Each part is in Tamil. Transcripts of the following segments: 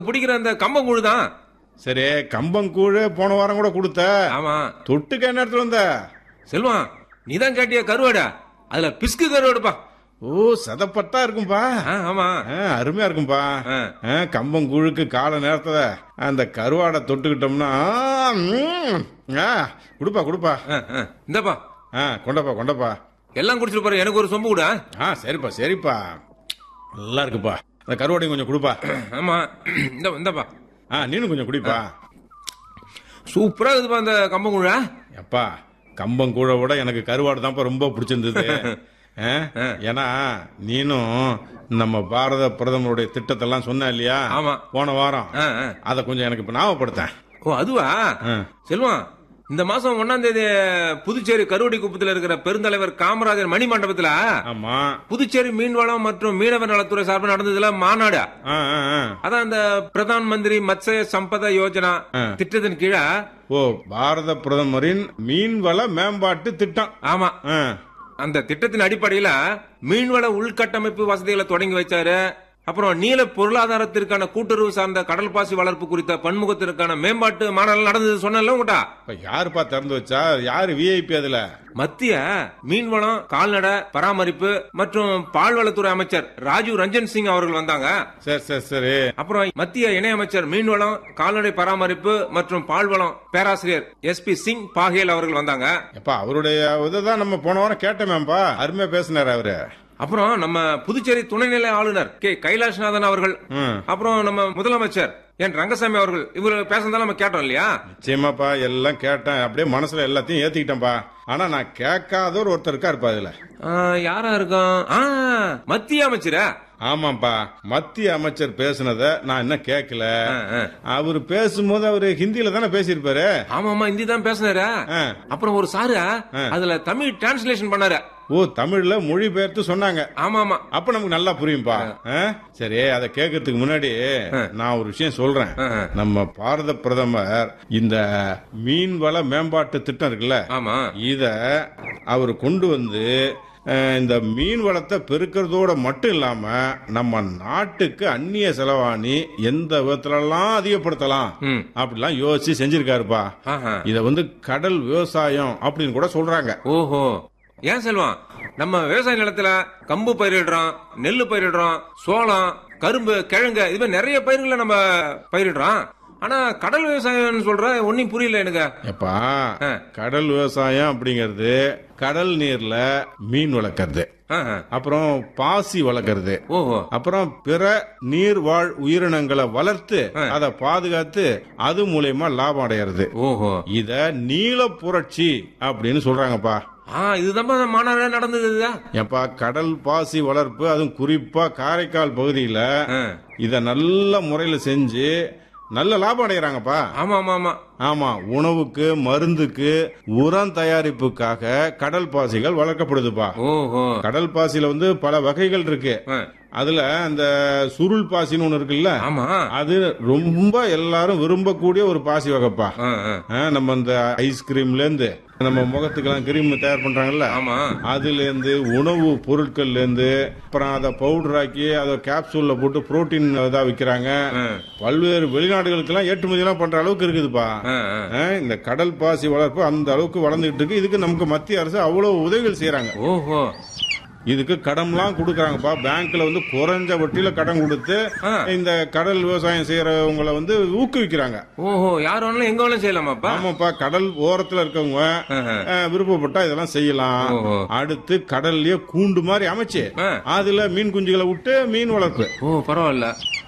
பிடிக்கிற அந்த கம்பங்கூழு தான் சரி கம்பங்கூழ் போன வாரம் கூட கொடுத்த ஆமா தொட்டுக்க என்ன இடத்துல வந்த செல்வம் நீதான் கேட்டிய கருவாடா அதுல பிஸ்கு கருவாடுப்பா ஓ சதப்பட்டா இருக்கும்பா ஆ, ஆமா ஆ, அருமையா இருக்கும்பா ஆ. ஆ, கம்பங்கூழுக்கு கால நேரத்துல அந்த கருவாடை தொட்டுக்கிட்டோம்னா ஆ, ம், ஆ, குடுப்பா குடுப்பா ஆ, ஆ. இந்தாப்பா ஆ கொண்டப்பா கொண்டப்பா எல்லாம் குடிச்சிட்டு பாரு எனக்கு ஒரு சொம்பு கூட ஆ சரிப்பா சரிப்பா நல்லா இருக்குப்பா அந்த கருவாடையும் கொஞ்சம் கொடுப்பா ஆமா இந்த இந்தாப்பா ஆ நீனும் கொஞ்சம் குடிப்பா சூப்பரா இருக்குதுப்பா அந்த கம்பங்கூழா எப்பா கம்பங்கூழ விட எனக்கு கருவாடு தான்ப்பா ரொம்ப பிடிச்சிருந்தது ஆ? ஏன்னா நீனும் நம்ம பாரத பிரதமருடைய திட்டத்தெல்லாம் சொன்ன இல்லையா ஆமா. போன வாரம் ஆ, ஆ. அதை கொஞ்சம் எனக்கு இப்ப ஞாபகப்படுத்தேன் ஓ அதுவா ஆ. செல்வம் இந்த மாசம் ஒன்னாம் தேதி புதுச்சேரி கருவடி குப்பத்துல இருக்கிற பெருந்தலைவர் காமராஜர் மணி மண்டபத்துல ஆமா புதுச்சேரி மீன்வளம் மற்றும் மீனவர் நலத்துறை சார்பில் நடந்ததுல மாநாடு ஆ, ஆ, ஆ. அதான் அந்த பிரதான் மந்திரி மத்ஸ்ய சம்பத யோஜனா திட்டத்தின் கீழே ஓ பாரத பிரதமரின் மீன்வள மேம்பாட்டு திட்டம் ஆமா ஆ. அந்த திட்டத்தின் அடிப்படையில மீன்வள உள்கட்டமைப்பு வசதிகளை தொடங்கி வச்சாரு அப்புறம் நீல பொருளாதாரத்திற்கான கூட்டுறவு சார்ந்த கடல் பாசி வளர்ப்பு குறித்த பன்முகத்திற்கான மேம்பாட்டு மாநாடு நடந்தது சொன்னல உங்கட்டா இப்ப யாருப்பா திறந்து வச்சா யாரு விஐபி அதுல மத்திய மீன்வளம் கால்நடை பராமரிப்பு மற்றும் பால்வளத்துறை அமைச்சர் ராஜீவ் ரஞ்சன் சிங் அவர்கள் வந்தாங்க சரி சரி சரி அப்புறம் மத்திய இணையமைச்சர் மீன்வளம் கால்நடை பராமரிப்பு மற்றும் பால்வளம் பேராசிரியர் எஸ் பி சிங் பாகேல் அவர்கள் வந்தாங்க எப்பா அவருடைய இதுதான் நம்ம போன வாரம் கேட்டோமேப்பா அருமையா பேசினாரு அவரு அப்புறம் நம்ம புதுச்சேரி துணைநிலை ஆளுநர் கே கைலாஷ்நாதன் அவர்கள் ம். அப்புறம் நம்ம முதலமைச்சர் என் ரங்கசாமி அவர்கள் இவர் பேசுனதால நம்ம கேட்டோம் இல்லையா நிச்சயமாப்பா எல்லாம் கேட்டேன் அப்படியே மனசுல எல்லாத்தையும் ஏத்திக்கிட்டேன்ப்பா ஆனா நான் கேட்காத ஒரு ஒருத்தர் இருக்காருப்பா இதுல ஆ, யாரா இருக்கும் ஆ, மத்திய அமைச்சரா ஆமாப்பா மத்திய அமைச்சர் பேசுனத நான் இன்னும் கேட்கல ஆ, ஆ. அவர் பேசும்போது அவரு ஹிந்தியில தானே பேசியிருப்பாரு ஆமா ஆமா ஹிந்தி தான் பேசினாரு ஆ. அப்புறம் ஒரு சாரு அதுல தமிழ் டிரான்ஸ்லேஷன் பண்ணாரு ஓ தமிழ்ல மொழி பெயர்த்து சொன்னாங்க ஆமா ஆமா அப்ப நமக்கு நல்லா புரியும்பா ஆ? சரி அதை கேட்கறதுக்கு முன்னாடி நான் ஒரு விஷயம் சொல்றேன் ஆ, ஆ. நம்ம பாரத பிரதமர் இந்த மீன்வள மேம்பாட்டு திட்டம் இருக்குல்ல ஆமா இத அவர் கொண்டு வந்து அஹ், இந்த மீன் வளத்தை பெருக்கிறதோட மட்டும் இல்லாம நம்ம நாட்டுக்கு அந்நிய செலவாணி எந்த விதத்துலலாம் அதிகப்படுத்தலாம் ம். அப்படிலாம் யோசிச்சு செஞ்சிருக்காருப்பா ஆஹா. இத வந்து கடல் விவசாயம் அப்படின்னு கூட சொல்றாங்க ஓஹோ ஏன் செல்வம் நம்ம விவசாய நிலத்துல கம்பு பயிரிடுறோம் நெல்லு பயிரிடுறோம் சோளம் கரும்பு கிழங்கு இது மாதிரி நிறைய பயிர்களை நம்ம பயிரிடுறோம் ஆனா கடல் விவசாயம்னு சொல்ற ஒன்னும் புரியல எனக்கு எப்பா ஆ. கடல் விவசாயம் அப்படிங்கிறது கடல் நீர்ல மீன் வளர்க்கறது ஆஹா. அப்புறம் பாசி வளர்க்கறது ஓஹோ அப்புறம் பிற நீர்வாழ் உயிரினங்களை வளர்த்து அதை பாதுகாத்து அது மூலியமா லாபம் அடையிறது ஓஹோ இத நீல புரட்சி அப்படின்னு சொல்றாங்கப்பா ஆ இதுதான் மாநாடு நடந்தது இதுதான். ஏப்பா கடல் பாசி வளர்ப்பு அதுவும் குறிப்பா காரைக்கால் பகுதியில ஆ. இத நல்ல முறையில செஞ்சு நல்ல லாபம் அடைகிறாங்கப்பா ஆமா ஆமா ஆமா ஆமா உணவுக்கு மருந்துக்கு உரம் தயாரிப்புக்காக கடல் பாசிகள் வளர்க்கப்படுதுப்பா ஓஹோ கடல் பாசியில வந்து பல வகைகள் இருக்கு ஆ. அதுல அந்த சுருள் பாசின்னு ஒண்ணு இருக்குல்ல ஆமா அது ரொம்ப எல்லாரும் விரும்பக்கூடிய ஒரு பாசி வகைப்பா ஆ, ஆ. ஆ, நம்ம இந்த ஐஸ்கிரீம்ல இருந்து நம்ம முகத்துக்கெல்லாம் கிரீம் தயார் பண்றாங்கல்ல ஆமா அதுல இருந்து உணவு பொருட்கள்ல இருந்து அப்புறம் அதை பவுடர் ஆக்கி அதை கேப்சூல்ல போட்டு புரோட்டீன் இதா விக்கிறாங்க ஆ. பல்வேறு வெளிநாடுகளுக்கெல்லாம் ஏற்றுமதி எல்லாம் பண்ற அளவுக்கு இருக்குதுப்பா ஆ, ஆ. ஆ, இந்த கடல் பாசி வளர்ப்பு அந்த அளவுக்கு வளர்ந்துகிட்டு இருக்கு இதுக்கு நமக்கு மத்திய அரசு அவ்வளவு உதவிகள் செய்யறாங்க ஓஹோ இதுக்கு கடன்லாம் கொடுக்கறாங்கப்பா பேங்க்ல வந்து குறைஞ்ச வட்டியில கடன் கொடுத்து ஆ. இந்த கடல் விவசாயம் செய்யறவங்களை வந்து ஊக்குவிக்கிறாங்க ஓஹோ யார் வேணாலும் எங்க வேணாலும் செய்யலாமாப்பா ஆமாப்பா கடல் ஓரத்துல இருக்கவங்க ஆஹா. அஹ், விருப்பப்பட்டா இதெல்லாம் செய்யலாம் ஓஹோ. அடுத்து கடல்லயே கூண்டு மாதிரி அமைச்சு ஆ. அதுல மீன் குஞ்சுகளை விட்டு மீன் வளர்ப்பு ஓ பரவாயில்ல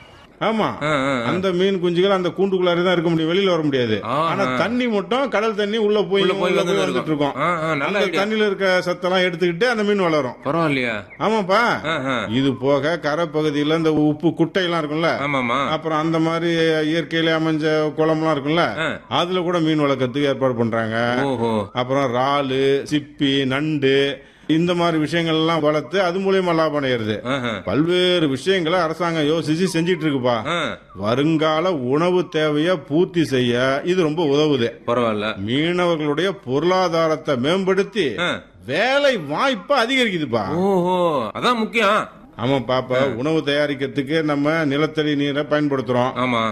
ஆமா ஆ, ஆ, ஆ. அந்த மீன் குஞ்சுகள் அந்த கூண்டுக்குள்ளார தான் இருக்க முடியும் வெளியில வர முடியாது ஆஹா. ஆனா தண்ணி மட்டும் கடல் தண்ணி உள்ள போய் உள்ள போய் உள்ள வந்து போய் வந்துட்டு இருக்கும் ஆ, ஆ, நல்ல அந்த idea. தண்ணியில இருக்க சத்தெல்லாம் எடுத்துக்கிட்டு அந்த மீன் வளரும் பரவாயில்லையா ஆமாப்பா ஆஹா. இது போக கரை பகுதியில இந்த உப்பு குட்டை எல்லாம் இருக்கும்ல ஆமாமா அப்புறம் அந்த மாதிரி இயற்கையில அமைஞ்ச குளம்லாம் இருக்கும்ல ஆ. அதுல கூட மீன் வளர்க்கறதுக்கு ஏற்பாடு பண்றாங்க ஓஹோ அப்புறம் இறாலு சிப்பி நண்டு இந்த மாதிரி விஷயங்கள் எல்லாம் வளர்த்து அது மூலியமா லாபம் அடையிறது ஆஹா. பல்வேறு விஷயங்களை அரசாங்கம் யோசிச்சு செஞ்சிட்டு இருக்குப்பா ஆ, வருங்கால உணவு தேவையை பூர்த்தி செய்ய இது ரொம்ப உதவுது பரவாயில்ல மீனவர்களுடைய பொருளாதாரத்தை மேம்படுத்தி ஆ. வேலை வாய்ப்பை அதிகரிக்குதுப்பா ஓஹோ அதான் முக்கியம் ஆமா பாப்பா உணவு தயாரிக்கிறதுக்கு நம்ம நிலத்தடி நீரை பயன்படுத்துறோம் ஆமா